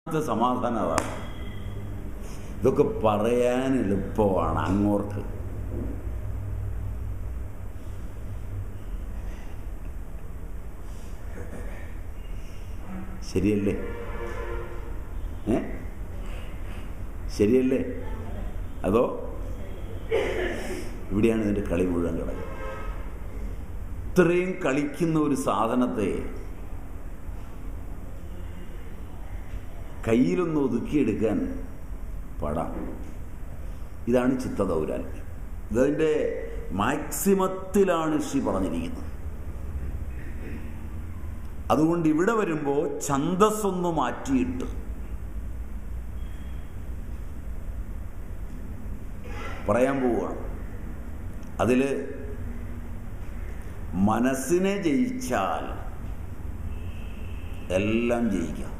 ഇത് സമാധാനം അതാണ് ഇതൊക്കെ പറയാൻ എളുപ്പമാണ് അങ്ങോർക്ക് ശരിയല്ലേ ഏ ശരിയല്ലേ അതോ ഇവിടെയാണ് ഇതിൻ്റെ കളി മുഴുവൻ കിടക്കുന്നത് ഇത്രയും കളിക്കുന്ന ഒരു സാധനത്തെ കയ്യിലൊന്ന് ഒതുക്കിയെടുക്കാൻ പാടാം ഇതാണ് ചിത്തദൗരാത്മ്യം ഇതതിൻ്റെ മാക്സിമത്തിലാണ് ഋഷി പറഞ്ഞിരിക്കുന്നത് അതുകൊണ്ട് ഇവിടെ വരുമ്പോൾ ഛന്തസ്സൊന്ന് മാറ്റിയിട്ട് പറയാൻ പോവുകയാണ് അതിൽ മനസ്സിനെ ജയിച്ചാൽ എല്ലാം ജയിക്കാം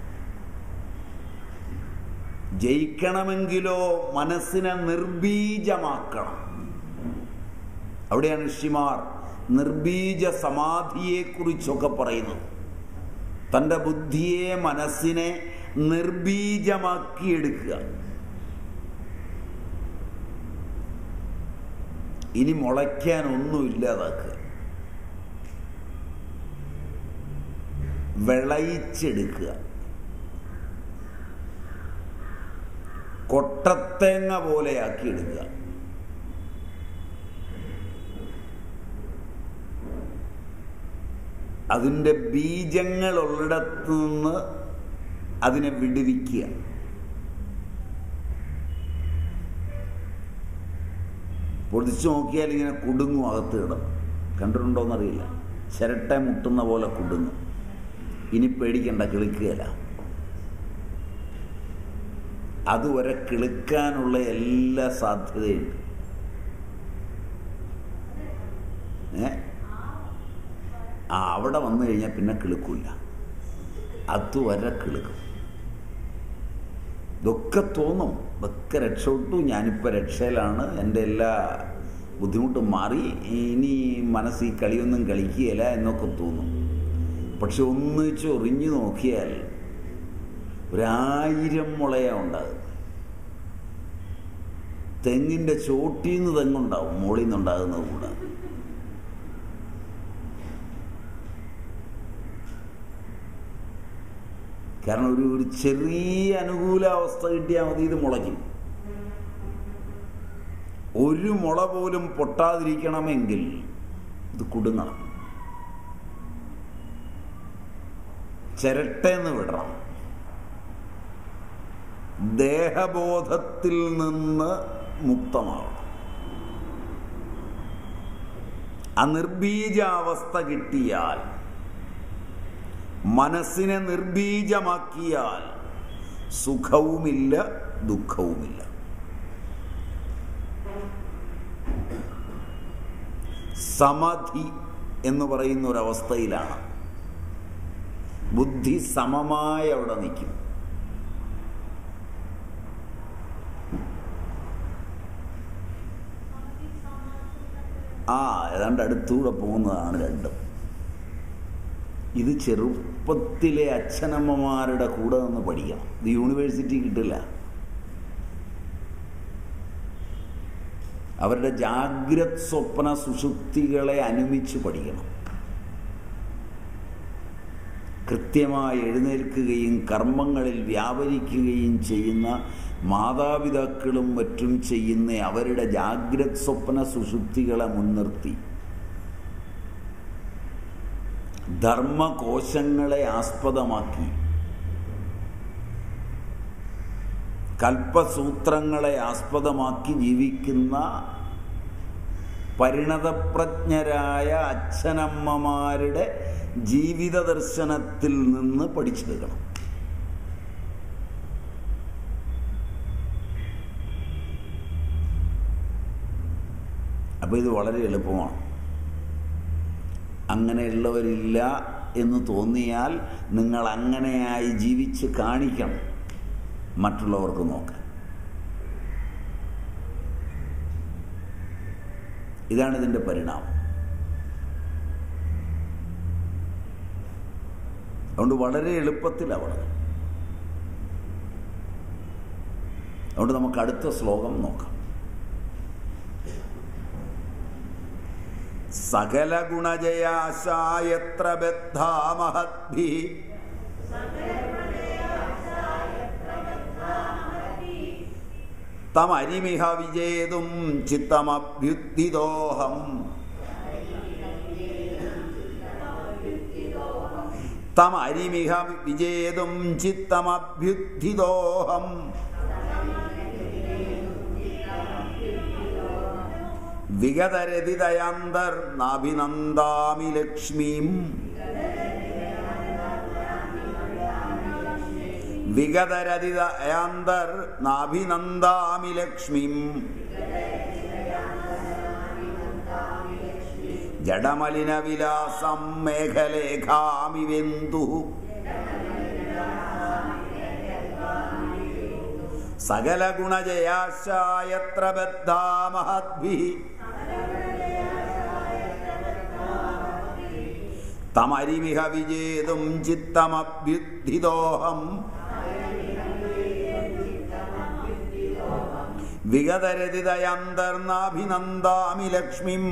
ജയിക്കണമെങ്കിലോ മനസ്സിനെ നിർബീജമാക്കണം അവിടെയാണ് ഋഷിമാർ നിർബീജ സമാധിയെക്കുറിച്ചൊക്കെ പറയുന്നത് തൻ്റെ ബുദ്ധിയെ മനസ്സിനെ നിർബീജമാക്കിയെടുക്കുക ഇനി മുളയ്ക്കാൻ ഒന്നും ഇല്ലാതാക്കുക വിളയിച്ചെടുക്കുക കൊട്ടത്തേങ്ങ പോലെയാക്കി എടുക്കുക അതിൻ്റെ ബീജങ്ങളുള്ളിടത്ത് നിന്ന് അതിനെ വിടുവിക്കുക പൊടിച്ചു നോക്കിയാൽ ഇങ്ങനെ കുടുങ്ങും അകത്ത് കിടന്നു കണ്ടിട്ടുണ്ടോയെന്നറിയില്ല ചിരട്ട മുട്ടുന്ന പോലെ കുടുങ്ങും ഇനി പേടിക്കണ്ട കിളിക്കുകയല്ല അതുവരെ കിളുക്കാനുള്ള എല്ലാ സാധ്യതയുണ്ട് ഏ ആ അവിടെ വന്നു കഴിഞ്ഞാൽ പിന്നെ കിളുക്കില്ല അതുവരെ കിളുക്കും ഇതൊക്കെ തോന്നും ഇതൊക്കെ രക്ഷപ്പെട്ടു ഞാനിപ്പോൾ രക്ഷയിലാണ് എൻ്റെ എല്ലാ ബുദ്ധിമുട്ടും മാറി ഇനി മനസ്സ് ഈ കളിയൊന്നും കളിക്കുകയില്ല എന്നൊക്കെ തോന്നും പക്ഷെ ഒന്ന് ചൊറിഞ്ഞു നോക്കിയാൽ ഒരായിരം മുളയാ ഉണ്ടാകും തെങ്ങിൻ്റെ ചോട്ടിൽ നിന്ന് തെങ്ങുണ്ടാവും മുകളിൽ നിന്നുണ്ടാകുന്നത് കൂടെ കാരണം ഒരു ഒരു ചെറിയ അനുകൂലാവസ്ഥ കിട്ടിയാൽ മതി ഇത് മുളയ്ക്കും ഒരു മുള പോലും പൊട്ടാതിരിക്കണമെങ്കിൽ ഇത് കുടുങ്ങണം ചിരട്ടേന്ന് വിടണം ദേഹബോധത്തിൽ നിന്ന് മുക്തമാവണം ആ നിർബീജാവസ്ഥ കിട്ടിയാൽ മനസ്സിനെ നിർബീജമാക്കിയാൽ സുഖവുമില്ല ദുഃഖവുമില്ല സമധി എന്ന് പറയുന്ന ഒരവസ്ഥയിലാണ് ബുദ്ധി സമമായി അവിടെ നിൽക്കും ആ ഏതാണ്ട് അടുത്തൂടെ പോകുന്നതാണ് രണ്ടും ഇത് ചെറുപ്പത്തിലെ അച്ഛനമ്മമാരുടെ കൂടെ നിന്ന് പഠിക്കണം ഇത് യൂണിവേഴ്സിറ്റി കിട്ടില്ല അവരുടെ ജാഗ്രത് സ്വപ്ന സുഷുപ്തികളെ അനുമിച്ച് പഠിക്കണം കൃത്യമായി എഴുന്നേൽക്കുകയും കർമ്മങ്ങളിൽ വ്യാപരിക്കുകയും ചെയ്യുന്ന മാതാപിതാക്കളും മറ്റും ചെയ്യുന്ന അവരുടെ ജാഗ്രത് സ്വപ്ന സുഷുപ്തികളെ മുൻനിർത്തി ധർമ്മകോശങ്ങളെ ആസ്പദമാക്കി കൽപ്പസൂത്രങ്ങളെ ആസ്പദമാക്കി ജീവിക്കുന്ന പരിണതപ്രജ്ഞരായ അച്ഛനമ്മമാരുടെ ജീവിത ദർശനത്തിൽ നിന്ന് പഠിച്ചെടുക്കണം അപ്പോൾ ഇത് വളരെ എളുപ്പമാണ് അങ്ങനെയുള്ളവരില്ല എന്ന് തോന്നിയാൽ നിങ്ങൾ അങ്ങനെയായി ജീവിച്ച് കാണിക്കണം മറ്റുള്ളവർക്ക് നോക്കാൻ ഇതാണ് ഇതിൻ്റെ പരിണാമം അതുകൊണ്ട് വളരെ എളുപ്പത്തിലാണ് അതുകൊണ്ട് നമുക്ക് അടുത്ത ശ്ലോകം നോക്കാം സകല ഗുണജയാശായത്ര ബദ്ധാ മഹദ്ഭി തമരിമിഹ വിജേതും ചിത്തമഭ്യുദ്ധിദോഹം തമരിമിഹ വിജേതും ചിത്തമഭ്യുദ്ധിദോഹം വിഗതരതിതയാന്തർ നാഭിനന്ദാമി ലക്ഷ്മീം വിഗതരതിതയാന്തർ നാഭിനന്ദാമി ലക്ഷ്മീം ജഡമലിനവിലാസം മേഘലേഖാമിവെന്തു സകല ഗുണജയാശായത്ര ബദ്ധാ മഹദ്ഭി തമരിമിഹ വിജേതും ചിത്തമഭ്യുദ്ധിദോഹം വിഗതരതിതയന്തർനാഭിനന്ദാമി ലക്ഷ്മിം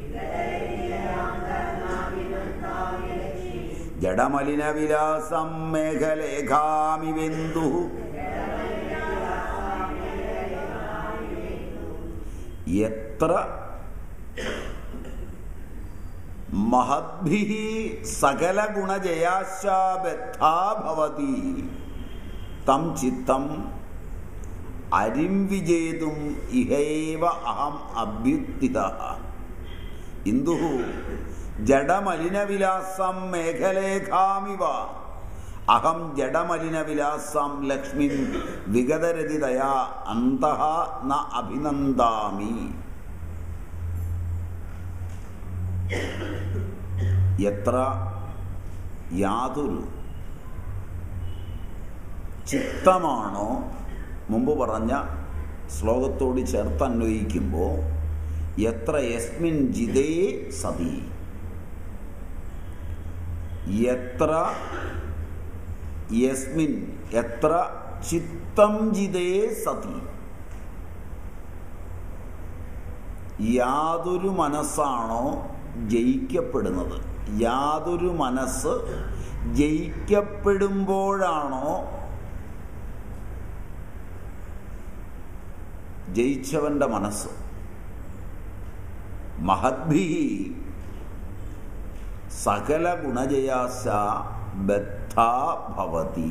ജഡമലിനവിലാസം മേഘലേഖാമിവെന്തു എത്ര മഹദ്ഭി സകല ഗുണജയാശാബദ്ധാഭവതി തം ചിത്തം അരിം വിജേതും ഇഹൈവ അഹം അഭ്യുത്തിത ഇന്ദു ജഡമലിനവിലാസം മേഘലേഖാമിവ അഹം ജഡമലിനവിലാസം ലക്ഷ്മി വിഗതരതിതയാ അന്തഃ ന അഭിനന്ദാമി എത്ര യാതൊരു ചിത്തമാണോ മുമ്പ് പറഞ്ഞ ശ്ലോകത്തോട് ചേർത്ത് അന്വയിക്കുമ്പോൾ എത്ര യസ്മിൻ ജിതേ സതി എത്ര യസ്മിൻ എത്ര ചിത്തം ജിതേ സതി യാതൊരു മനസ്സാണോ ജയിക്കപ്പെടുന്നത് യാതൊരു മനസ്സ് ജയിക്കപ്പെടുമ്പോഴാണോ ജയിച്ചവന്റെ മനസ്സ് മഹദ്ഭി സകല ഗുണജയാസ ബദ്ധാ ഭവതി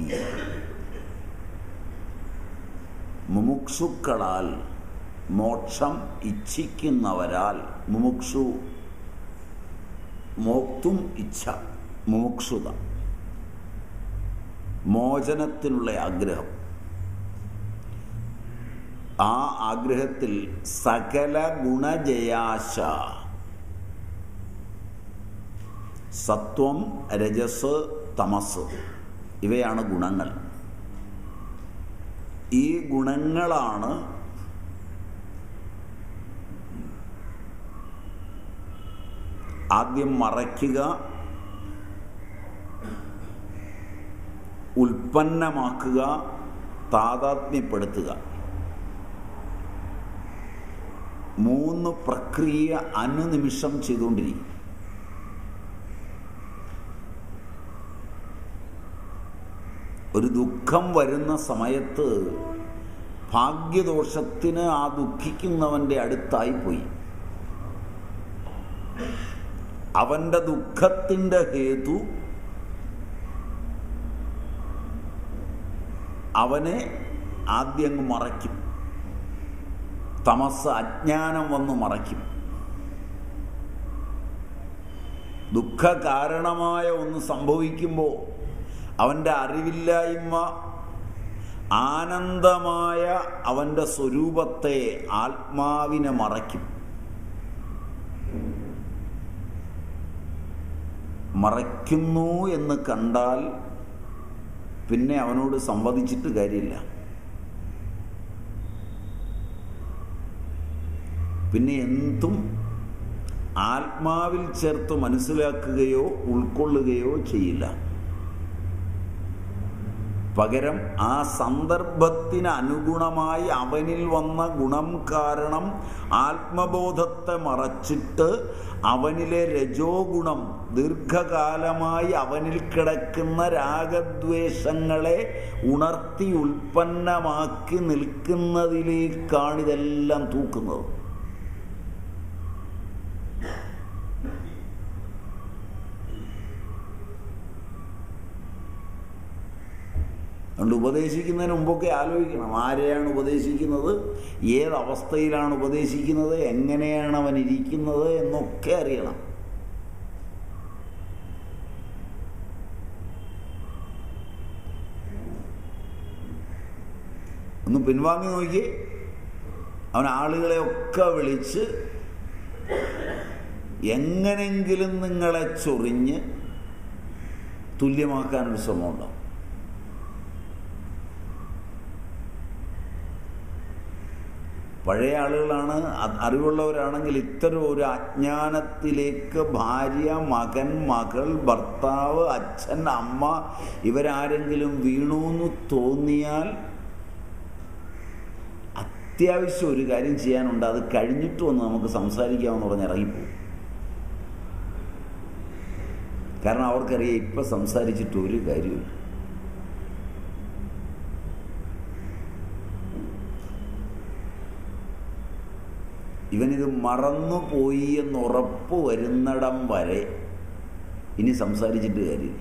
മുമുക്ഷുക്കളാൽ മോക്ഷം ഇച്ഛിക്കുന്നവരാൽ മുമുക്ഷു മോക്തും ഇച്ഛ മുമുക്ഷുത മോചനത്തിനുള്ള ആഗ്രഹം ആ ആഗ്രഹത്തിൽ സകല ഗുണജയാശ സത്വം രജസ് തമസ് ഇവയാണ് ഗുണങ്ങൾ ഈ ഗുണങ്ങളാണ് ആദ്യം മറയ്ക്കുക ഉൽപ്പന്നമാക്കുക താതാത്മ്യപ്പെടുത്തുക മൂന്ന് പ്രക്രിയ അനുനിമിഷം ചെയ്തുകൊണ്ടിരിക്കും ഒരു ദുഃഖം വരുന്ന സമയത്ത് ഭാഗ്യദോഷത്തിന് ആ ദുഃഖിക്കുന്നവന്റെ അടുത്തായി പോയി അവന്റെ ദുഃഖത്തിന്റെ ഹേതു അവനെ ആദ്യം മറയ്ക്കും തമസ് അജ്ഞാനം വന്ന് മറയ്ക്കും ദുഃഖ കാരണമായ ഒന്ന് സംഭവിക്കുമ്പോൾ അവൻ്റെ അറിവില്ലായ്മ ആനന്ദമായ അവൻ്റെ സ്വരൂപത്തെ ആത്മാവിനെ മറയ്ക്കും മറയ്ക്കുന്നു എന്ന് കണ്ടാൽ പിന്നെ അവനോട് സംവദിച്ചിട്ട് കാര്യമില്ല പിന്നെ എന്തും ആത്മാവിൽ ചേർത്ത് മനസ്സിലാക്കുകയോ ഉൾക്കൊള്ളുകയോ ചെയ്യില്ല പകരം ആ സന്ദർഭത്തിന് അനുഗുണമായി അവനിൽ വന്ന ഗുണം കാരണം ആത്മബോധത്തെ മറച്ചിട്ട് അവനിലെ രജോ ഗുണം ദീർഘകാലമായി അവനിൽ കിടക്കുന്ന രാഗദ്വേഷങ്ങളെ ഉണർത്തി ഉൽപ്പന്നമാക്കി നിൽക്കുന്നതിലേക്കാണ് ഇതെല്ലാം തൂക്കുന്നത് അതുകൊണ്ട് ഉപദേശിക്കുന്നതിന് മുമ്പൊക്കെ ആലോചിക്കണം ആരെയാണ് ഉപദേശിക്കുന്നത് ഏത് അവസ്ഥയിലാണ് ഉപദേശിക്കുന്നത് എങ്ങനെയാണ് അവൻ ഇരിക്കുന്നത് എന്നൊക്കെ അറിയണം ഒന്ന് പിൻവാങ്ങി നോക്കി അവൻ ആളുകളെയൊക്കെ വിളിച്ച് എങ്ങനെങ്കിലും നിങ്ങളെ ചൊറിഞ്ഞ് തുല്യമാക്കാനൊരു ശ്രമമുണ്ടാവും പഴയ ആളുകളാണ് അറിവുള്ളവരാണെങ്കിൽ ഇത്തരം ഒരു അജ്ഞാനത്തിലേക്ക് ഭാര്യ മകൻ മകൾ ഭർത്താവ് അച്ഛൻ അമ്മ ഇവരാരെങ്കിലും വീണു എന്ന് തോന്നിയാൽ അത്യാവശ്യം ഒരു കാര്യം ചെയ്യാനുണ്ട് അത് കഴിഞ്ഞിട്ട് വന്ന് നമുക്ക് സംസാരിക്കാമെന്ന് പറഞ്ഞ് ഇറങ്ങിപ്പോകും കാരണം അവർക്കറിയാം ഇപ്പം സംസാരിച്ചിട്ട് ഒരു കാര്യമില്ല ഇവനിത് മറന്നുപോയി എന്ന് ഉറപ്പ് വരുന്നിടം വരെ ഇനി സംസാരിച്ചിട്ട് കാര്യമില്ല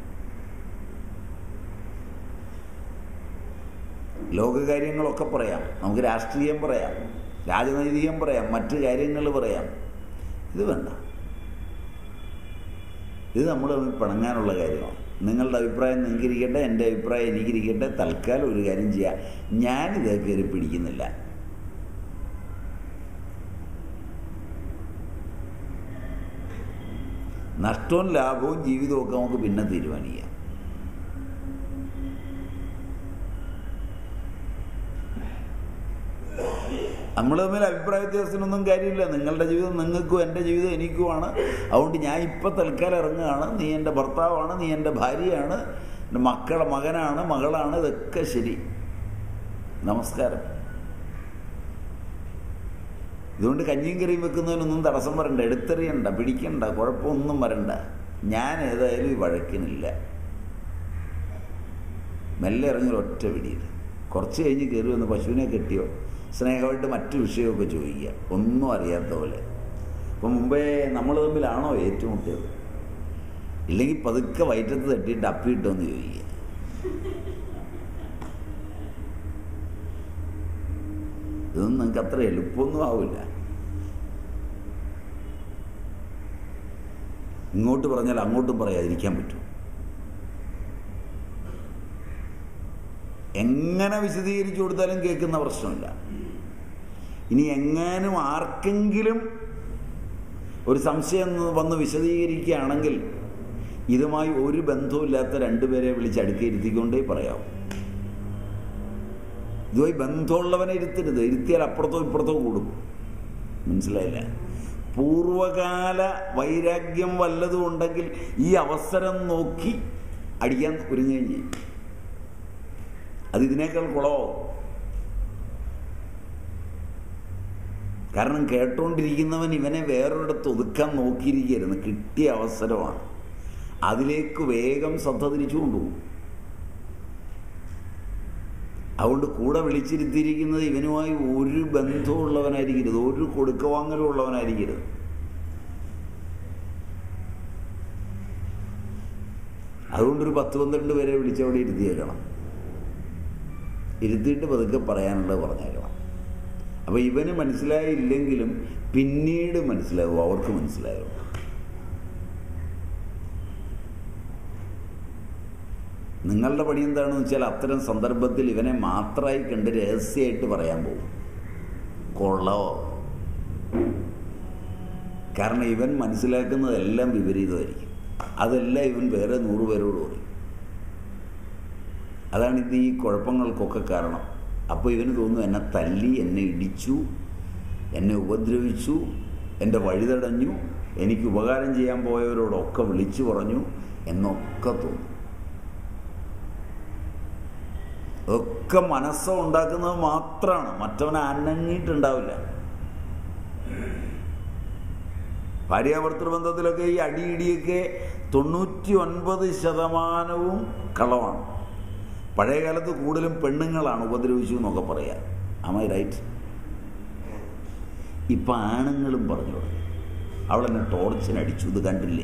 ലോകകാര്യങ്ങളൊക്കെ പറയാം നമുക്ക് രാഷ്ട്രീയം പറയാം രാജനൈതികം പറയാം മറ്റു കാര്യങ്ങൾ പറയാം ഇത് വേണ്ട ഇത് നമ്മൾ തമ്മിൽ പിണങ്ങാനുള്ള കാര്യമാണ് നിങ്ങളുടെ അഭിപ്രായം നിങ്ങൾക്കിരിക്കട്ടെ എൻ്റെ അഭിപ്രായം എനിക്കിരിക്കട്ടെ തൽക്കാലം ഒരു കാര്യം ചെയ്യാം ഞാനിത് കയറി പിടിക്കുന്നില്ല നഷ്ടവും ലാഭവും ജീവിതവും ഒക്കെ നമുക്ക് പിന്നെ തീരുമാനിക്കാം നമ്മൾ തമ്മിൽ അഭിപ്രായ വ്യത്യാസത്തിനൊന്നും കാര്യമില്ല നിങ്ങളുടെ ജീവിതം നിങ്ങൾക്കും എൻ്റെ ജീവിതം എനിക്കുമാണ് അതുകൊണ്ട് ഞാൻ ഇപ്പം തൽക്കാലം ഇറങ്ങുകയാണ് നീ എൻ്റെ ഭർത്താവാണ് നീ എൻ്റെ ഭാര്യയാണ് എൻ്റെ മക്കളെ മകനാണ് മകളാണ് ഇതൊക്കെ ശരി നമസ്കാരം ഇതുകൊണ്ട് കഞ്ഞിയും കറിയും വെക്കുന്നതിനൊന്നും തടസ്സം വരണ്ട എടുത്തെറിയണ്ട പിടിക്കണ്ട കുഴപ്പമൊന്നും വരണ്ട ഞാൻ ഏതായാലും ഈ വഴക്കിനില്ല മെല്ലെ ഇറങ്ങി ഒറ്റ പിടിയിൽ കുറച്ച് കഴിഞ്ഞ് കയറി വന്ന് പശുവിനെ കെട്ടിയോ സ്നേഹമായിട്ട് മറ്റു വിഷയമൊക്കെ ചോദിക്കുക ഒന്നും അറിയാത്ത പോലെ അപ്പം മുമ്പേ നമ്മൾ തമ്മിലാണോ ഏറ്റുമുട്ടിയത് ഇല്ലെങ്കിൽ പതുക്കെ വയറ്റത്ത് തട്ടിയിട്ട് അപ്പിയിട്ടോന്ന് ചോദിക്കുക ഇതൊന്നും നിങ്ങൾക്ക് അത്ര എളുപ്പമൊന്നും ആവില്ല ഇങ്ങോട്ട് പറഞ്ഞാൽ അങ്ങോട്ടും പറയാതിരിക്കാൻ പറ്റും എങ്ങനെ വിശദീകരിച്ചു കൊടുത്താലും കേൾക്കുന്ന പ്രശ്നമില്ല ഇനി എങ്ങാനും ആർക്കെങ്കിലും ഒരു സംശയം വന്ന് വിശദീകരിക്കുകയാണെങ്കിൽ ഇതുമായി ഒരു ബന്ധവുമില്ലാത്ത രണ്ടുപേരെ വിളിച്ച് അടുക്കിയിരുത്തിക്കൊണ്ടേ പറയാവൂ ഇതുമായി ബന്ധമുള്ളവനെ ഇരുത്തരുത് ഇരുത്തിയാൽ അപ്പുറത്തോ ഇപ്പുറത്തോ കൂടും മനസ്സിലായില്ല പൂർവകാല വൈരാഗ്യം വല്ലതും ഉണ്ടെങ്കിൽ ഈ അവസരം നോക്കി അടിക്കാൻ ഒരുങ്ങുകയും ചെയ്യും അത് ഇതിനേക്കാൾ കുളമാവും കാരണം കേട്ടുകൊണ്ടിരിക്കുന്നവൻ ഇവനെ വേറൊരിടത്ത് ഒതുക്കാൻ നോക്കിയിരിക്കരുത് കിട്ടിയ അവസരമാണ് അതിലേക്ക് വേഗം ശ്രദ്ധ തിരിച്ചു കൊണ്ടുപോകും അതുകൊണ്ട് കൂടെ വിളിച്ചിരുത്തിയിരിക്കുന്നത് ഇവനുമായി ഒരു ബന്ധമുള്ളവനായിരിക്കരുത് ഒരു കൊടുക്കവാങ്ങലും ഉള്ളവനായിരിക്കരുത് അതുകൊണ്ടൊരു പത്ത് പന്ത്രണ്ട് പേരെ വിളിച്ചവിടെ ഇരുത്തിയേക്കണം ഇരുത്തിയിട്ട് പതുക്കെ പറയാനുള്ളത് പറഞ്ഞേക്കണം അപ്പോൾ ഇവന് മനസ്സിലായില്ലെങ്കിലും പിന്നീട് മനസ്സിലാവും അവർക്ക് മനസ്സിലാവും നിങ്ങളുടെ പണി എന്താണെന്ന് വെച്ചാൽ അത്തരം സന്ദർഭത്തിൽ ഇവനെ മാത്രമായി കണ്ട് രഹസ്യമായിട്ട് പറയാൻ പോകും കൊള്ളോ കാരണം ഇവൻ മനസ്സിലാക്കുന്നതെല്ലാം വിപരീതമായിരിക്കും അതെല്ലാം ഇവൻ വേറെ നൂറ് പേരോട് പറയും അതാണ് ഇത് ഈ കുഴപ്പങ്ങൾക്കൊക്കെ കാരണം അപ്പോൾ ഇവന് തോന്നുന്നു എന്നെ തല്ലി എന്നെ ഇടിച്ചു എന്നെ ഉപദ്രവിച്ചു എൻ്റെ വഴിതടഞ്ഞു എനിക്ക് ഉപകാരം ചെയ്യാൻ പോയവരോടൊക്കെ വിളിച്ചു പറഞ്ഞു എന്നൊക്കെ തോന്നും ഒക്കെ മനസ്സ് ഉണ്ടാക്കുന്നത് മാത്രമാണ് മറ്റവൻ അനങ്ങിയിട്ടുണ്ടാവില്ല ഭാര്യാഭർത്തൃ ബന്ധത്തിലൊക്കെ ഈ അടിയിടിയൊക്കെ തൊണ്ണൂറ്റി ഒൻപത് ശതമാനവും കളവാണ് പഴയ കാലത്ത് കൂടുതലും പെണ്ണുങ്ങളാണ് ഉപദ്രവിച്ചു എന്നൊക്കെ പറയാം അമൈ റൈറ്റ് ഇപ്പം ആണുങ്ങളും പറഞ്ഞു തുടങ്ങി അവളെന്നെ ടോർച്ചിനടിച്ചു ഇത് കണ്ടില്ലേ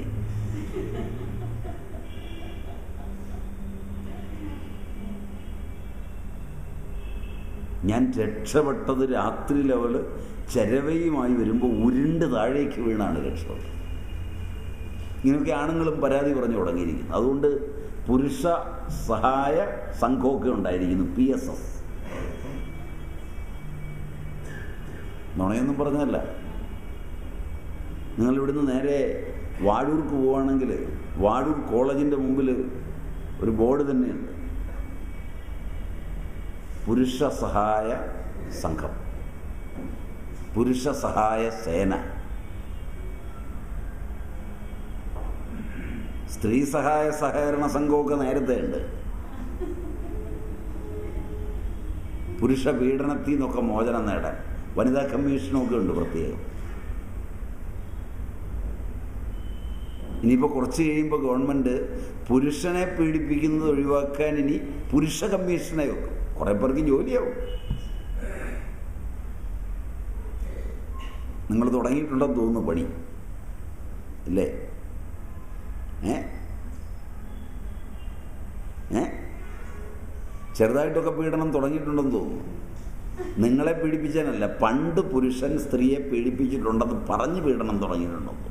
ഞാൻ രക്ഷപ്പെട്ടത് രാത്രി ലെവല് ചരവയുമായി വരുമ്പോൾ ഉരുണ്ട് താഴേക്ക് വീണാണ് രക്ഷപ്പെട്ടത് ഇങ്ങനെയൊക്കെ ആണുങ്ങളും പരാതി പറഞ്ഞു തുടങ്ങിയിരിക്കുന്നു അതുകൊണ്ട് പുരുഷ സഹായ സംഘമൊക്കെ ഉണ്ടായിരിക്കുന്നു പി എസ് എസ് നുണയൊന്നും പറഞ്ഞതല്ല നിങ്ങൾ ഇവിടുന്ന് നേരെ വാഴൂർക്ക് പോവുകയാണെങ്കിൽ വാഴൂർ കോളേജിൻ്റെ മുമ്പിൽ ഒരു ബോർഡ് തന്നെയുണ്ട് പുരുഷ സഹായ സംഘം പുരുഷ സഹായ സേന സ്ത്രീ സഹായ സഹകരണ സംഘമൊക്കെ നേരത്തെ ഉണ്ട് പുരുഷ പീഡനത്തിൽ നിന്നൊക്കെ മോചനം നേടാൻ വനിതാ കമ്മീഷനൊക്കെ ഉണ്ട് പ്രത്യേകം ഇനിയിപ്പോൾ കുറച്ച് കഴിയുമ്പോൾ ഗവൺമെൻറ് പുരുഷനെ പീഡിപ്പിക്കുന്നത് ഒഴിവാക്കാൻ ഇനി പുരുഷ കമ്മീഷനെ വെക്കും കുറേ പേർക്ക് ജോലിയാവും നിങ്ങൾ തുടങ്ങിയിട്ടുണ്ടെന്ന് തോന്നുന്നു പണി ഇല്ലേ ഏ ഏ ചെറുതായിട്ടൊക്കെ പീഡനം തുടങ്ങിയിട്ടുണ്ടെന്ന് തോന്നുന്നു നിങ്ങളെ പീഡിപ്പിച്ചാനല്ല പണ്ട് പുരുഷൻ സ്ത്രീയെ പീഡിപ്പിച്ചിട്ടുണ്ടെന്ന് പറഞ്ഞ് പീഡനം തുടങ്ങിയിട്ടുണ്ടെന്ന്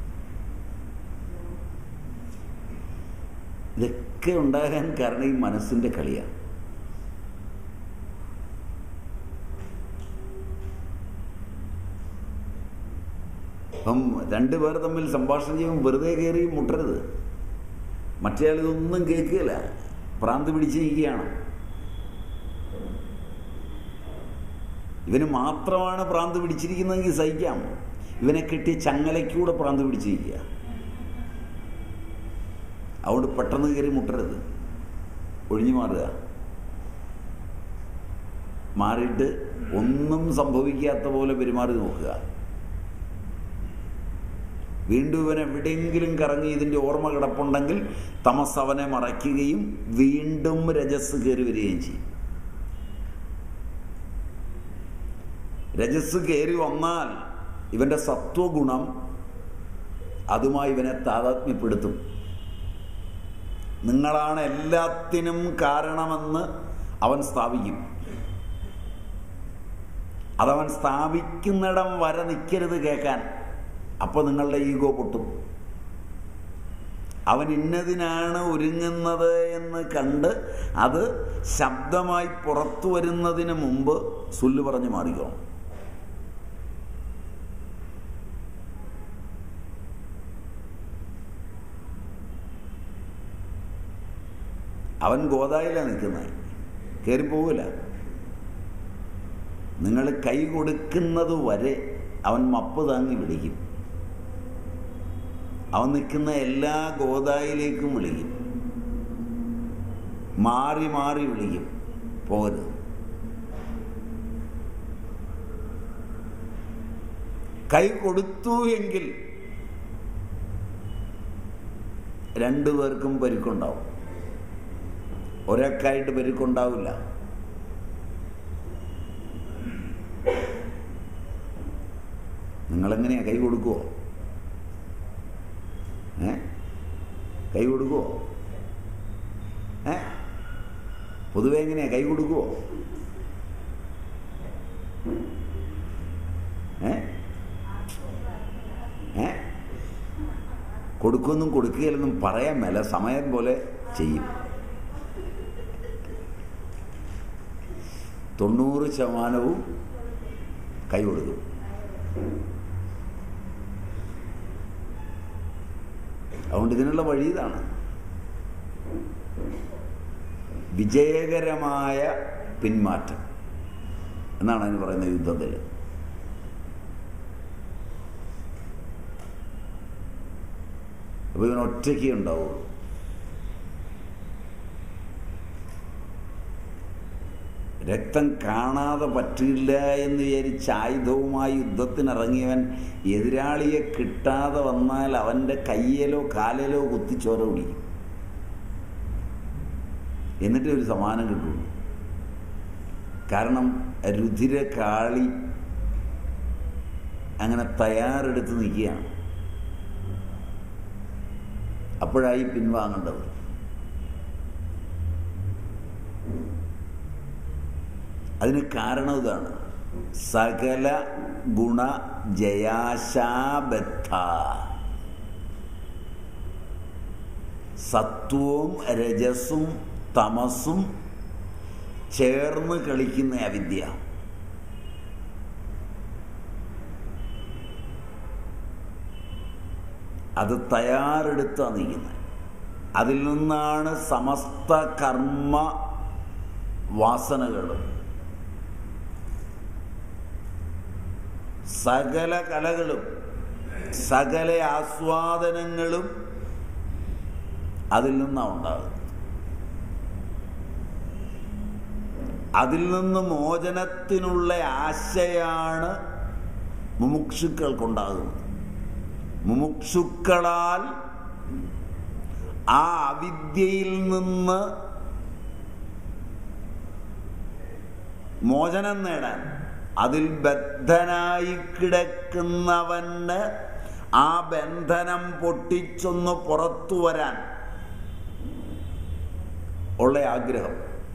ഇതൊക്കെ ഉണ്ടാകാൻ കാരണം ഈ മനസ്സിൻ്റെ കളിയാണ് അപ്പം രണ്ടുപേർ തമ്മിൽ സംഭാഷണം ചെയ്യുമ്പോൾ വെറുതെ കയറി മുട്ടരുത് മറ്റേ ഇതൊന്നും കേൾക്കുകയില്ല ഭ്രാന്ത് പിടിച്ചിരിക്കുകയാണ് ഇവന് മാത്രമാണ് ഭ്രാന്ത് പിടിച്ചിരിക്കുന്നതെങ്കിൽ സഹിക്കാം ഇവനെ കെട്ടിയ ചങ്ങലയ്ക്കൂടെ ഭ്രാന്ത് പിടിച്ചിരിക്കുക അതുകൊണ്ട് പെട്ടെന്ന് കയറി മുട്ടരുത് ഒഴിഞ്ഞു മാറുക മാറിയിട്ട് ഒന്നും സംഭവിക്കാത്ത പോലെ പെരുമാറി നോക്കുക വീണ്ടും ഇവൻ എവിടെയെങ്കിലും കറങ്ങി ഇതിൻ്റെ ഓർമ്മ കിടപ്പുണ്ടെങ്കിൽ തമസ് അവനെ മറയ്ക്കുകയും വീണ്ടും രജസ് കയറി വരികയും ചെയ്യും രജസ് കയറി വന്നാൽ ഇവൻ്റെ സത്വഗുണം അതുമായി ഇവനെ താതാത്മ്യപ്പെടുത്തും നിങ്ങളാണ് എല്ലാത്തിനും കാരണമെന്ന് അവൻ സ്ഥാപിക്കും അതവൻ സ്ഥാപിക്കുന്നിടം വരെ നിൽക്കരുത് കേൾക്കാൻ അപ്പോൾ നിങ്ങളുടെ ഈഗോ പൊട്ടും അവൻ ഇന്നതിനാണ് ഒരുങ്ങുന്നത് എന്ന് കണ്ട് അത് ശബ്ദമായി പുറത്തു വരുന്നതിന് മുമ്പ് സുല്ല് പറഞ്ഞു മാറിക്കോണം അവൻ ഗോദായിലാണ് നിൽക്കുന്നത് കയറി പോവില്ല നിങ്ങൾ കൈ കൊടുക്കുന്നത് വരെ അവൻ മപ്പ് താങ്ങി വിളിക്കും അവൻ നിൽക്കുന്ന എല്ലാ ഗോദായിലേക്കും വിളിക്കും മാറി മാറി വിളിക്കും പോകരുത് കൈ കൊടുത്തു എങ്കിൽ രണ്ടു പേർക്കും പരിക്കുണ്ടാവും ഒരാൾക്കായിട്ട് പരിക്കുണ്ടാവില്ല നിങ്ങളെങ്ങനെയാ കൈ കൊടുക്കുവോ ഏ കൈ കൊടുക്കുവോ ഏ പൊതുവെ എങ്ങനെയാ കൈ കൊടുക്കുവോ ഏ ഏ കൊടുക്കുമെന്നും കൊടുക്കുകയില്ലെന്നും പറയാൻ മേല സമയം പോലെ ചെയ്യും തൊണ്ണൂറ് ശതമാനവും കൈ കൊടുക്കും അതുകൊണ്ട് ഇതിനുള്ള വഴി ഇതാണ് വിജയകരമായ പിന്മാറ്റം എന്നാണ് അതിന് പറയുന്നത് യുദ്ധത്തിൽ അപ്പോൾ ഇവൻ ഒറ്റയ്ക്ക് ഉണ്ടാവുള്ളൂ രക്തം കാണാതെ പറ്റില്ല എന്ന് വിചാരിച്ച് ആയുധവുമായി യുദ്ധത്തിനിറങ്ങിയവൻ എതിരാളിയെ കിട്ടാതെ വന്നാൽ അവൻ്റെ കയ്യിലോ കാലിലോ കുത്തിച്ചോര പിടിക്കും എന്നിട്ടേ ഒരു സമാനം കിട്ടുള്ളൂ കാരണം രുധിര കാളി അങ്ങനെ തയ്യാറെടുത്ത് നിൽക്കുകയാണ് അപ്പോഴായി പിൻവാങ്ങേണ്ടത് അതിന് കാരണം ഇതാണ് സകല ഗുണ ജയാശാബദ്ധ സത്വവും രജസും തമസും ചേർന്ന് കളിക്കുന്ന അവിദ്യ അത് തയ്യാറെടുത്താണ് നിൽക്കുന്നത് അതിൽ നിന്നാണ് സമസ്ത കർമ്മ വാസനകളും സകല കലകളും സകല ആസ്വാദനങ്ങളും അതിൽ നിന്നാണ് ഉണ്ടാകുന്നത് അതിൽ നിന്ന് മോചനത്തിനുള്ള ആശയാണ് മുമുക്ഷുക്കൾക്കുണ്ടാകുന്നത് മുമുക്ഷുക്കളാൽ ആ അവിദ്യയിൽ നിന്ന് മോചനം നേടാൻ അതിൽ ബദ്ധനായി കിടക്കുന്നവന് ആ ബന്ധനം പൊട്ടിച്ചൊന്ന് പുറത്തു വരാൻ ഉള്ള ആഗ്രഹം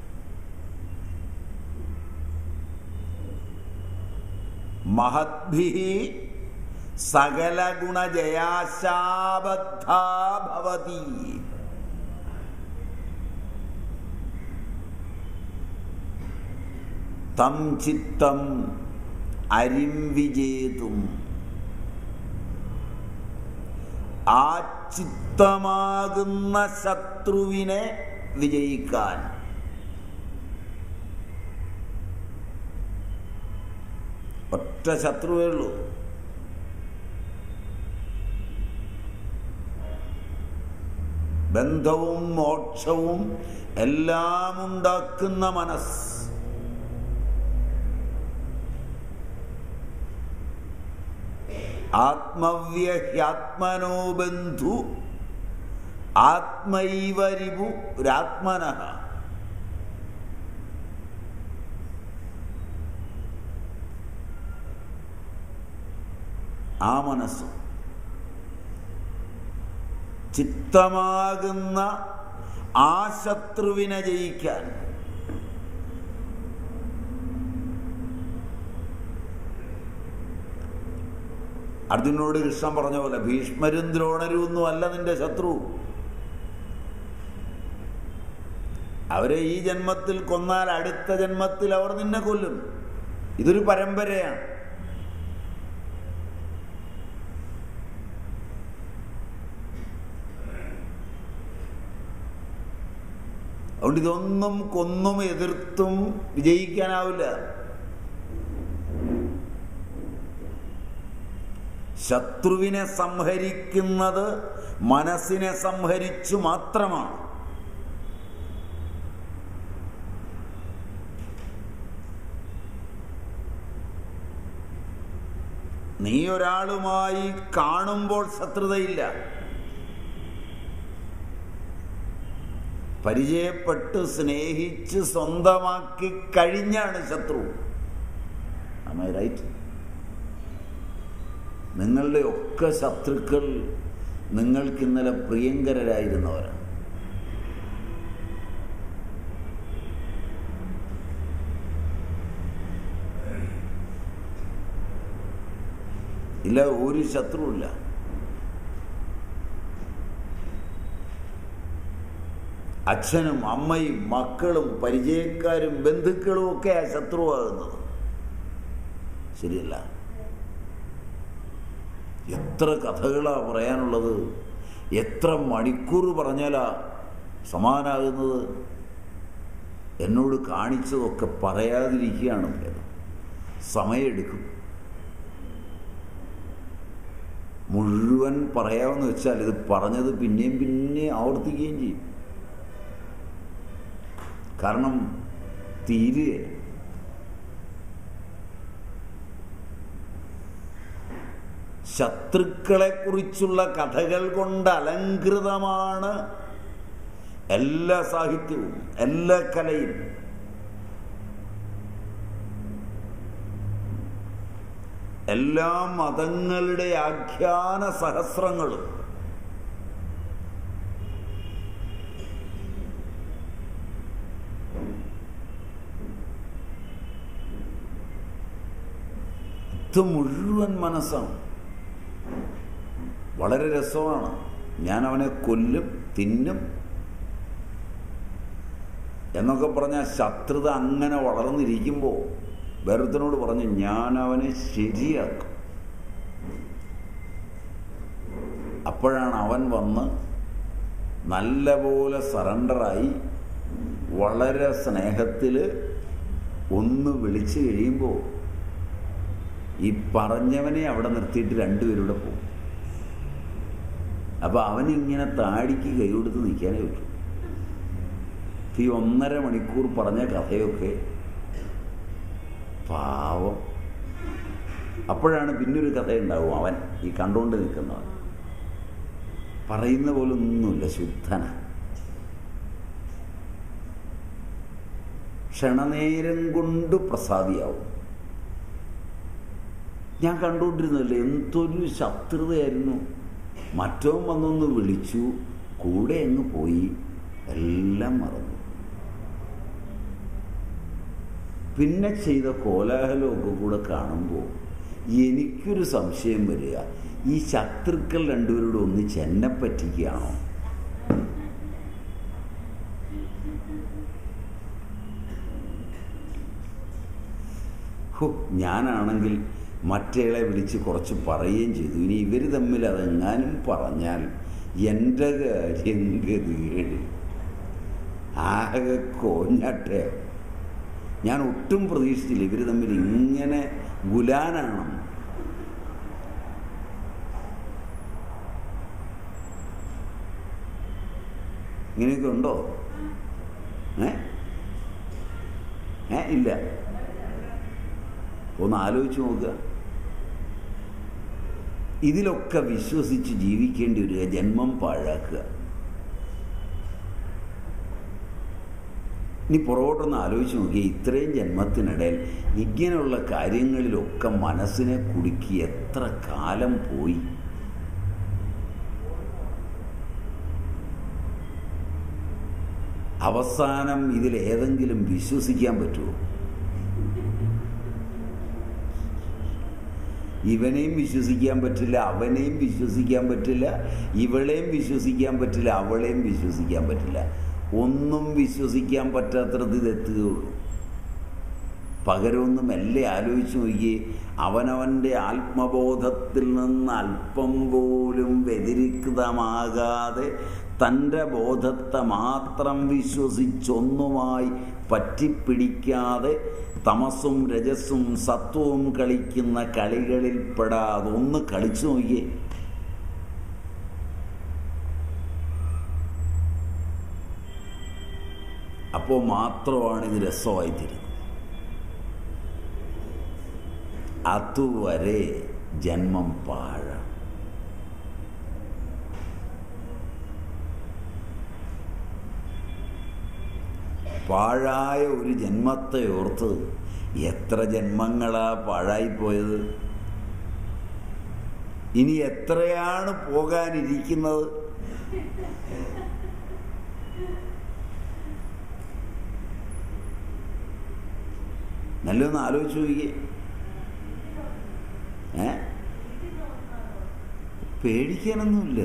മഹദ്ഭി സകല ഗുണജയാശാബദ്ധ ഭവതി തം ചിത്തം അരിം വിജേതും ആ ചിത്തമാകുന്ന ശത്രുവിനെ വിജയിക്കാൻ ഒറ്റ ശത്രുവേ ഉള്ളൂ ബന്ധവും മോക്ഷവും എല്ലാം ഉണ്ടാക്കുന്ന മനസ്സ് ആത്മവ്യഹ്യാത്മനോ ബന്ധു ആത്മൈവരിപു രാത്മന ആ മനസ്സ് ചിത്തമാകുന്ന ആ ശത്രുവിനെ ജയിക്കാൻ അർജുനോട് കൃഷ്ണൻ പറഞ്ഞ പോലെ ഭീഷ്മരും ദ്രോണരും ഒന്നും അല്ല നിന്റെ ശത്രു അവരെ ഈ ജന്മത്തിൽ കൊന്നാൽ അടുത്ത ജന്മത്തിൽ അവർ നിന്നെ കൊല്ലും ഇതൊരു പരമ്പരയാണ് അതുകൊണ്ട് ഇതൊന്നും കൊന്നും എതിർത്തും വിജയിക്കാനാവില്ല ശത്രുവിനെ സംഹരിക്കുന്നത് മനസ്സിനെ സംഹരിച്ചു മാത്രമാണ് നീ ഒരാളുമായി കാണുമ്പോൾ ശത്രുതയില്ല പരിചയപ്പെട്ട് സ്നേഹിച്ച് സ്വന്തമാക്കി കഴിഞ്ഞാണ് ശത്രു ഐ റൈറ്റ് നിങ്ങളുടെ ഒക്കെ ശത്രുക്കൾ നിങ്ങൾക്ക് ഇന്നലെ പ്രിയങ്കരായിരുന്നവരാണ് ഇല്ല ഒരു ശത്രുവില്ല അച്ഛനും അമ്മയും മക്കളും പരിചയക്കാരും ബന്ധുക്കളും ഒക്കെ ആ ശത്രുവാകുന്നത് ശരിയല്ല എത്ര കഥകളാ പറയാനുള്ളത് എത്ര മണിക്കൂർ പറഞ്ഞാലാ സമാനാകുന്നത് എന്നോട് കാണിച്ചതൊക്കെ പറയാതിരിക്കുകയാണ് ഭേദം സമയമെടുക്കും മുഴുവൻ പറയാമെന്ന് വെച്ചാൽ ഇത് പറഞ്ഞത് പിന്നെയും പിന്നെയും ആവർത്തിക്കുകയും ചെയ്യും കാരണം തീരുകയില്ല ശത്രുക്കളെക്കുറിച്ചുള്ള കഥകൾ കൊണ്ട് അലങ്കൃതമാണ് എല്ലാ സാഹിത്യവും എല്ലാ കലയും എല്ലാ മതങ്ങളുടെ ആഖ്യാന സഹസ്രങ്ങളും ഇത് മുഴുവൻ മനസ്സാണ് വളരെ രസമാണ് ഞാൻ അവനെ കൊല്ലും തിന്നും എന്നൊക്കെ പറഞ്ഞ ശത്രുത അങ്ങനെ വളർന്നിരിക്കുമ്പോൾ വേറൊരുത്തനോട് പറഞ്ഞു ഞാൻ അവനെ ശരിയാക്കും അപ്പോഴാണ് അവൻ വന്ന് നല്ലപോലെ സറണ്ടറായി വളരെ സ്നേഹത്തിൽ ഒന്ന് വിളിച്ചു കഴിയുമ്പോൾ ഈ പറഞ്ഞവനെ അവിടെ നിർത്തിയിട്ട് രണ്ടുപേരൂടെ പോകും അപ്പോൾ അവനിങ്ങനെ താടിക്ക് കൈ കൊടുത്ത് നിൽക്കാനേ പറ്റൂ ഈ ഒന്നര മണിക്കൂർ പറഞ്ഞ കഥയൊക്കെ പാവം അപ്പോഴാണ് പിന്നൊരു കഥ ഉണ്ടാവും അവൻ ഈ കണ്ടുകൊണ്ട് നിൽക്കുന്നവൻ പറയുന്ന പോലെ ഒന്നുമില്ല ശുദ്ധന ക്ഷണനേരം കൊണ്ട് പ്രസാദിയാവും ഞാൻ കണ്ടുകൊണ്ടിരുന്നല്ലേ എന്തൊരു ശത്രുതയായിരുന്നു മറ്റവൻ വന്നൊന്ന് വിളിച്ചു കൂടെ അങ്ങ് പോയി എല്ലാം മറന്നു പിന്നെ ചെയ്ത കോലാഹലമൊക്കെ കൂടെ കാണുമ്പോൾ എനിക്കൊരു സംശയം വരിക ഈ ശത്രുക്കൾ രണ്ടുപേരോട് ഒന്നിച്ച് എന്നെ പറ്റിക്കുകയാണോ ഹോ ഞാനാണെങ്കിൽ മറ്റേളെ വിളിച്ച് കുറച്ച് പറയുകയും ചെയ്തു ഇനി ഇവർ തമ്മിൽ അതെങ്ങാനും പറഞ്ഞാൽ എൻ്റെ കാര്യം ഗതികേട് ആകെ കോഞ്ഞട്ടെ ഞാൻ ഒട്ടും പ്രതീക്ഷിച്ചില്ല ഇവർ തമ്മിൽ ഇങ്ങനെ ഗുലാനാണ് ഇങ്ങനെയൊക്കെ ഉണ്ടോ ഏ ഏ ഇല്ല ഒന്ന് ആലോചിച്ച് നോക്കുക ഇതിലൊക്കെ വിശ്വസിച്ച് ജീവിക്കേണ്ടി വരിക ജന്മം പാഴാക്കുക ഇനി പുറകോട്ടൊന്ന് ആലോചിച്ച് നോക്കിയാൽ ഇത്രയും ജന്മത്തിനിടയിൽ ഇങ്ങനെയുള്ള കാര്യങ്ങളിലൊക്കെ മനസ്സിനെ കുടുക്കി എത്ര കാലം പോയി അവസാനം ഇതിലേതെങ്കിലും വിശ്വസിക്കാൻ പറ്റുമോ ഇവനെയും വിശ്വസിക്കാൻ പറ്റില്ല അവനെയും വിശ്വസിക്കാൻ പറ്റില്ല ഇവളെയും വിശ്വസിക്കാൻ പറ്റില്ല അവളെയും വിശ്വസിക്കാൻ പറ്റില്ല ഒന്നും വിശ്വസിക്കാൻ പറ്റാത്തത് ഇതെത്തുകയുള്ളൂ പകരമൊന്നും മെല്ലെ ആലോചിച്ച് നോക്കി അവനവൻ്റെ ആത്മബോധത്തിൽ നിന്ന് അല്പം പോലും വ്യതിരിക്തമാകാതെ തൻ്റെ ബോധത്തെ മാത്രം വിശ്വസിച്ചൊന്നുമായി പറ്റിപ്പിടിക്കാതെ തമസും രജസ്സും സത്വവും കളിക്കുന്ന കളികളിൽ പെടാതെ ഒന്ന് കളിച്ചു നോക്കിയേ അപ്പോൾ മാത്രമാണ് ഇത് രസമായി തീരുന്നത് അതുവരെ ജന്മം പാഴ പാഴായ ഒരു ജന്മത്തെ ഓർത്ത് എത്ര ജന്മങ്ങളാ പാഴായിപ്പോയത് ഇനി എത്രയാണ് പോകാനിരിക്കുന്നത് നല്ലൊന്ന് ആലോചിച്ച് നോക്കിയേ ഏ പേടിക്കാനൊന്നുമില്ല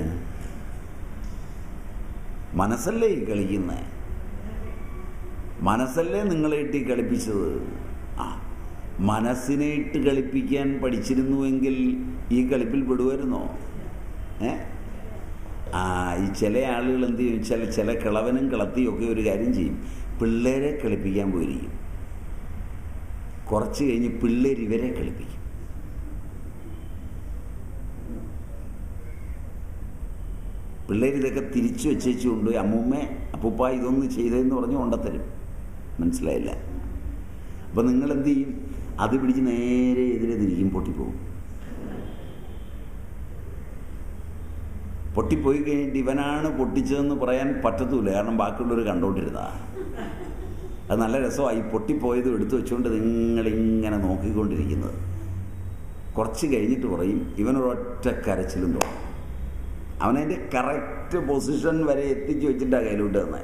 മനസ്സല്ലേ ഈ കളിക്കുന്നത് മനസ്സല്ലേ നിങ്ങളെ ഇട്ട് ഈ കളിപ്പിച്ചത് ആ മനസ്സിനെ ഇട്ട് കളിപ്പിക്കാൻ പഠിച്ചിരുന്നുവെങ്കിൽ ഈ കളിപ്പിൽ പെടുമായിരുന്നോ ഏ ആ ഈ ചില ആളുകൾ എന്ത് ചെയ്യും ചില ചില കിളവനും കിളത്തിയും ഒക്കെ ഒരു കാര്യം ചെയ്യും പിള്ളേരെ കളിപ്പിക്കാൻ പോയിരിക്കും കുറച്ച് കഴിഞ്ഞ് പിള്ളേർ ഇവരെ കളിപ്പിക്കും പിള്ളേർ ഇതൊക്കെ തിരിച്ചു വെച്ചേച്ചു കൊണ്ടുപോയി അമ്മൂമ്മേ അപ്പൂപ്പ ഇതൊന്ന് ചെയ്തതെന്ന് പറഞ്ഞ് കൊണ്ടത്തരും മനസ്സിലായില്ല അപ്പം നിങ്ങൾ എന്ത് ചെയ്യും അത് പിടിച്ച് നേരെ എതിരെ തിരിക്കും പൊട്ടിപ്പോകും പൊട്ടിപ്പോയി കഴിഞ്ഞിട്ട് ഇവനാണ് പൊട്ടിച്ചതെന്ന് പറയാൻ പറ്റത്തൂല കാരണം ബാക്കിയുള്ളവർ കണ്ടോണ്ടിരുന്ന അത് നല്ല രസമായി പൊട്ടിപ്പോയതും എടുത്തു വെച്ചുകൊണ്ട് നിങ്ങളിങ്ങനെ നോക്കിക്കൊണ്ടിരിക്കുന്നത് കുറച്ച് കഴിഞ്ഞിട്ട് പറയും ഇവനൊരൊറ്റ കരച്ചിലും തോന്നും അവനതിൻ്റെ കറക്റ്റ് പൊസിഷൻ വരെ എത്തിച്ചു വെച്ചിട്ടാണ് കയ്യിലോട്ട് തന്നെ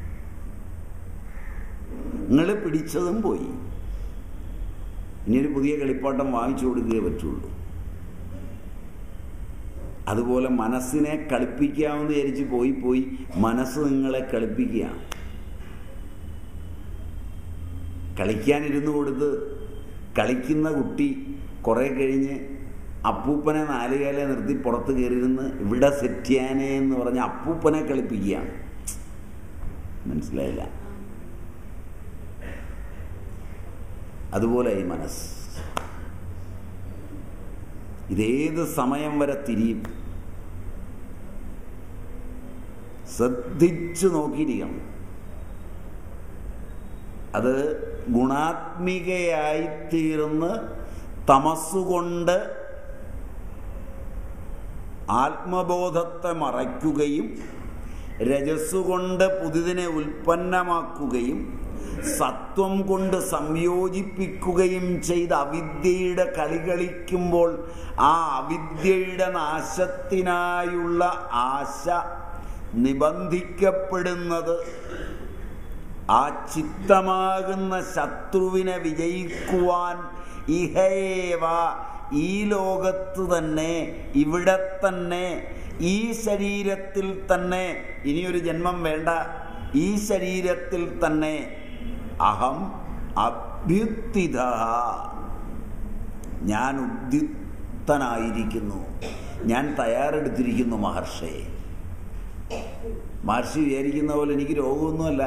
നിങ്ങൾ പിടിച്ചതും പോയി ഇനിയൊരു പുതിയ കളിപ്പാട്ടം വാങ്ങിച്ചു കൊടുക്കുകയേ പറ്റുള്ളൂ അതുപോലെ മനസ്സിനെ കളിപ്പിക്കാമെന്ന് വിചാരിച്ച് പോയി പോയി മനസ്സ് നിങ്ങളെ കളിപ്പിക്കുകയാണ് കളിക്കാനിരുന്നു കൊടുത്ത് കളിക്കുന്ന കുട്ടി കുറെ കഴിഞ്ഞ് അപ്പൂപ്പനെ നാലുകാലെ നിർത്തി പുറത്ത് കയറിയിരുന്ന് ഇവിടെ സെറ്റിയാനെ എന്ന് പറഞ്ഞ് അപ്പൂപ്പനെ കളിപ്പിക്കുകയാണ് മനസ്സിലായില്ല അതുപോലെ ഈ മനസ്സ് ഇതേത് സമയം വരെ തിരിയും ശ്രദ്ധിച്ചു നോക്കിയിരിക്കണം അത് ഗുണാത്മികയായി തീർന്ന് തമസ്സുകൊണ്ട് ആത്മബോധത്തെ മറയ്ക്കുകയും രജസ്സുകൊണ്ട് പുതിതിനെ ഉൽപ്പന്നമാക്കുകയും സത്വം കൊണ്ട് സംയോജിപ്പിക്കുകയും ചെയ്ത് അവിദ്യയുടെ കളി കളിക്കുമ്പോൾ ആ അവിദ്യയുടെ നാശത്തിനായുള്ള ആശ നിബന്ധിക്കപ്പെടുന്നത് ആ ചിത്തമാകുന്ന ശത്രുവിനെ വിജയിക്കുവാൻ ഇഹയേവ ഈ ലോകത്ത് തന്നെ ഇവിടെ തന്നെ ഈ ശരീരത്തിൽ തന്നെ ഇനിയൊരു ജന്മം വേണ്ട ഈ ശരീരത്തിൽ തന്നെ അഹം അഭ്യുത്തിത ഞാൻ ഉദ്യുക്തനായിരിക്കുന്നു ഞാൻ തയ്യാറെടുത്തിരിക്കുന്നു മഹർഷയെ മഹർഷി വിചാരിക്കുന്ന പോലെ എനിക്ക് രോഗമൊന്നുമല്ല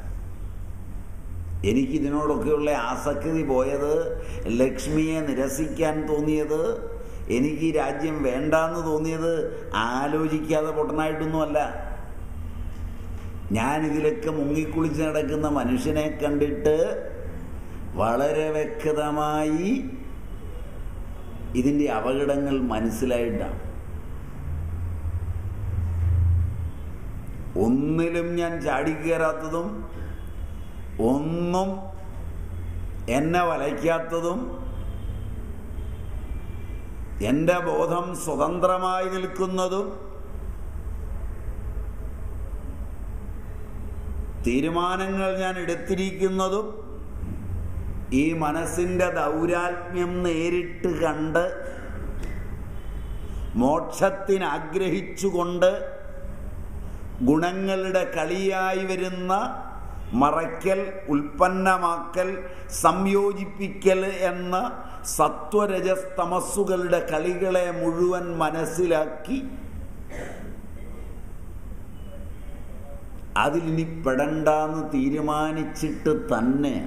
എനിക്കിതിനോടൊക്കെയുള്ള ആസക്തി പോയത് ലക്ഷ്മിയെ നിരസിക്കാൻ തോന്നിയത് എനിക്ക് ഈ രാജ്യം വേണ്ടാന്ന് തോന്നിയത് ആലോചിക്കാതെ പൊട്ടനായിട്ടൊന്നുമല്ല ഞാനിതിലൊക്കെ മുങ്ങിക്കുളിച്ച് നടക്കുന്ന മനുഷ്യനെ കണ്ടിട്ട് വളരെ വ്യക്തമായി ഇതിൻ്റെ അപകടങ്ങൾ മനസ്സിലായിട്ടാണ് ഒന്നിലും ഞാൻ ചാടിക്കയറാത്തതും ഒന്നും എന്നെ വലയ്ക്കാത്തതും എൻ്റെ ബോധം സ്വതന്ത്രമായി നിൽക്കുന്നതും തീരുമാനങ്ങൾ ഞാൻ എടുത്തിരിക്കുന്നതും ഈ മനസ്സിൻ്റെ ദൗരാത്മ്യം നേരിട്ട് കണ്ട് മോക്ഷത്തിനാഗ്രഹിച്ചുകൊണ്ട് ഗുണങ്ങളുടെ കളിയായി വരുന്ന മറയ്ക്കൽ ഉൽപ്പന്നമാക്കൽ സംയോജിപ്പിക്കൽ എന്ന സത്വരജസ്തമസ്സുകളുടെ കളികളെ മുഴുവൻ മനസ്സിലാക്കി അതിലിനി പെടണ്ടെന്ന് തീരുമാനിച്ചിട്ട് തന്നെ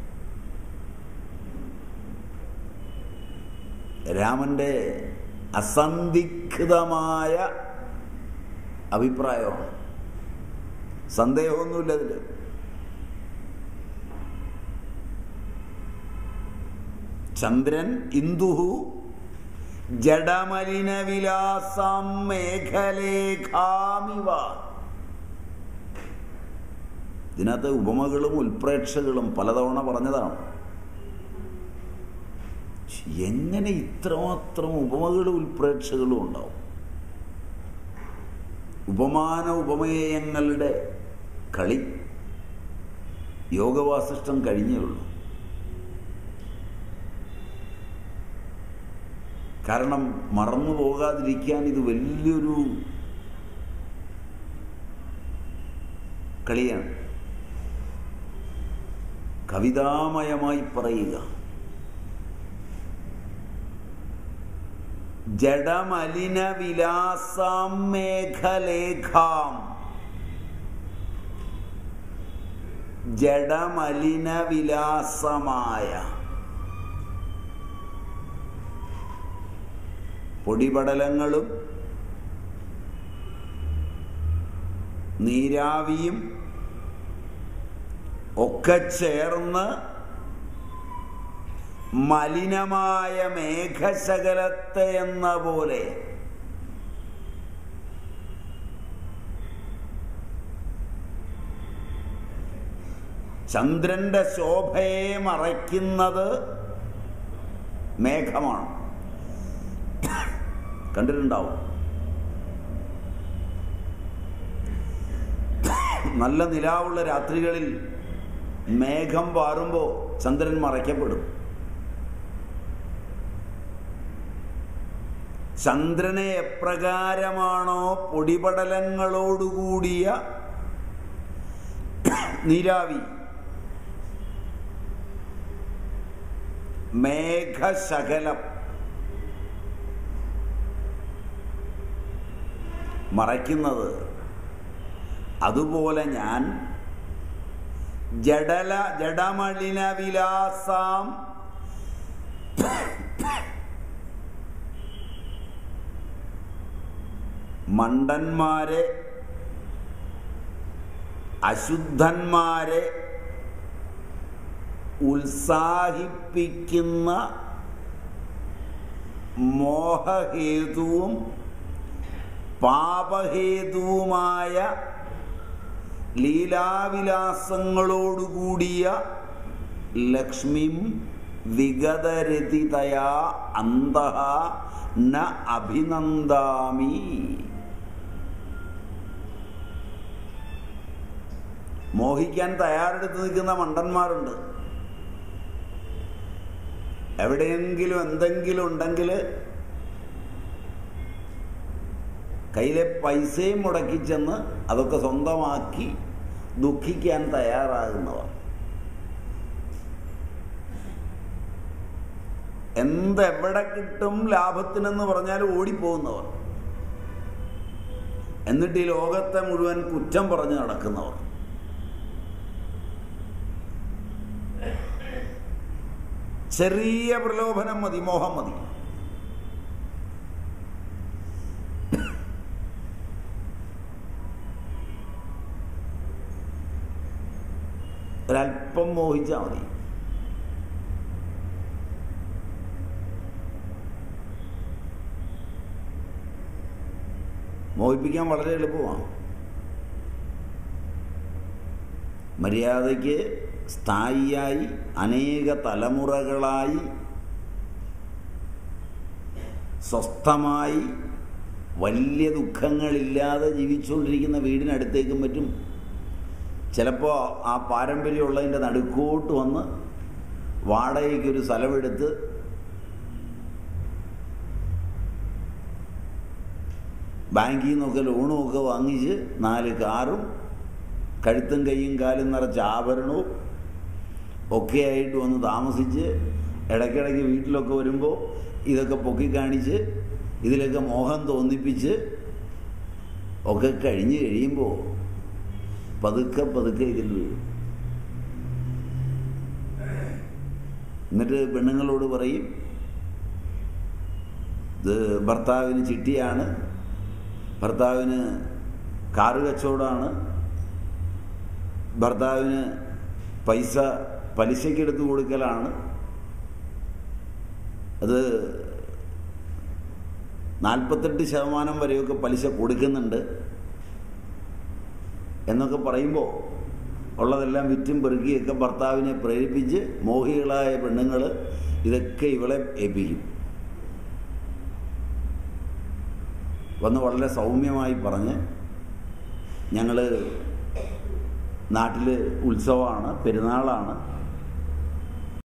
രാമന്റെ അസന്ദിഗ്ധമായ അഭിപ്രായമാണ് സന്ദേഹമൊന്നുമില്ല അതിൽ ചന്ദ്രൻ ഇന്ദുഹു ജഡമലിന വിലാസം മേഘലേഖാമിവ ഇതിനകത്ത് ഉപമകളും ഉൽപ്രേക്ഷകളും പലതവണ പറഞ്ഞതാണ് എങ്ങനെ ഇത്രമാത്രം ഉപമകളും ഉൽപ്രേക്ഷകളും ഉണ്ടാവും ഉപമാന ഉപമേയങ്ങളുടെ കളി യോഗവാസിഷ്ടം കഴിഞ്ഞേ ഉള്ളൂ കാരണം മറന്നു പോകാതിരിക്കാൻ ഇത് വലിയൊരു കളിയാണ് കവിതാമയമായി പറയുക ജഡമലിന വിലാസാം മേഘലേഖാം ജഡമലിന വിലാസമായ പൊടിപടലങ്ങളും നീരാവിയും ഒക്കെ ചേർന്ന് മലിനമായ മേഘശകലത്തെ എന്ന പോലെ ചന്ദ്രന്റെ ശോഭയെ മറയ്ക്കുന്നത് മേഘമാണ് കണ്ടിട്ടുണ്ടാവും നല്ല നിലാവുള്ള രാത്രികളിൽ മേഘം പാറുമ്പോൾ ചന്ദ്രൻ മറയ്ക്കപ്പെടും ചന്ദ്രനെ എപ്രകാരമാണോ പൊടിപടലങ്ങളോടുകൂടിയ നീരാവി മേഘശകലം മറയ്ക്കുന്നത് അതുപോലെ ഞാൻ ജഡല ജഡമളിന വിലാസാം മണ്ടന്മാരെ അശുദ്ധന്മാരെ ഉത്സാഹിപ്പിക്കുന്ന മോഹഹേതുവും പാപഹേതുവുമായ ലീലാവിലാസങ്ങളോടുകൂടിയ ലക്ഷ്മിം വിഗതരതിതയാ അന്ത ന അഭിനന്ദാമി മോഹിക്കാൻ തയ്യാറെടുത്ത് നിൽക്കുന്ന മണ്ടന്മാരുണ്ട് എവിടെയെങ്കിലും എന്തെങ്കിലും ഉണ്ടെങ്കിൽ കയ്യിലെ പൈസയും മുടക്കി ചെന്ന് അതൊക്കെ സ്വന്തമാക്കി ദുഃഖിക്കാൻ തയ്യാറാകുന്നവർ എന്തെവിടെ കിട്ടും ലാഭത്തിനെന്ന് പറഞ്ഞാൽ ഓടിപ്പോകുന്നവർ എന്നിട്ട് ഈ ലോകത്തെ മുഴുവൻ കുറ്റം പറഞ്ഞ് നടക്കുന്നവർ ചെറിയ പ്രലോഭനം മതി മോഹം മതി ഒരല്പം മോഹിച്ചാൽ മതി മോഹിപ്പിക്കാൻ വളരെ എളുപ്പമാണ് മര്യാദയ്ക്ക് സ്ഥായിയായി അനേക തലമുറകളായി സ്വസ്ഥമായി വലിയ ദുഃഖങ്ങളില്ലാതെ ജീവിച്ചുകൊണ്ടിരിക്കുന്ന വീടിനടുത്തേക്കും പറ്റും ചിലപ്പോൾ ആ പാരമ്പര്യമുള്ളതിൻ്റെ നടുക്കോട്ട് വന്ന് വാടകയ്ക്കൊരു സ്ഥലമെടുത്ത് ബാങ്കിൽ നിന്നൊക്കെ ലോണും ഒക്കെ വാങ്ങിച്ച് നാല് കാറും കഴുത്തും കൈയും കാലും നിറച്ച ആഭരണവും ഒക്കെ ആയിട്ട് വന്ന് താമസിച്ച് ഇടയ്ക്കിടയ്ക്ക് വീട്ടിലൊക്കെ വരുമ്പോൾ ഇതൊക്കെ പൊക്കി കാണിച്ച് ഇതിലൊക്കെ മോഹം തോന്നിപ്പിച്ച് ഒക്കെ കഴിഞ്ഞ് കഴിയുമ്പോൾ പതുക്കെ പതുക്കെ ഇതിൽ വീഴും എന്നിട്ട് പെണ്ണുങ്ങളോട് പറയും ഇത് ഭർത്താവിന് ചിട്ടിയാണ് ഭർത്താവിന് കാറ് കച്ചവടമാണ് ഭർത്താവിന് പൈസ പലിശയ്ക്ക് എടുത്തു കൊടുക്കലാണ് അത് നാൽപ്പത്തെട്ട് ശതമാനം വരെയൊക്കെ പലിശ കൊടുക്കുന്നുണ്ട് എന്നൊക്കെ പറയുമ്പോൾ ഉള്ളതെല്ലാം വിറ്റും പെറുക്കിയൊക്കെ ഭർത്താവിനെ പ്രേരിപ്പിച്ച് മോഹികളായ പെണ്ണുങ്ങൾ ഇതൊക്കെ ഇവളെ ഏൽപ്പിക്കും വന്ന് വളരെ സൗമ്യമായി പറഞ്ഞ് ഞങ്ങൾ നാട്ടിൽ ഉത്സവമാണ് പെരുന്നാളാണ്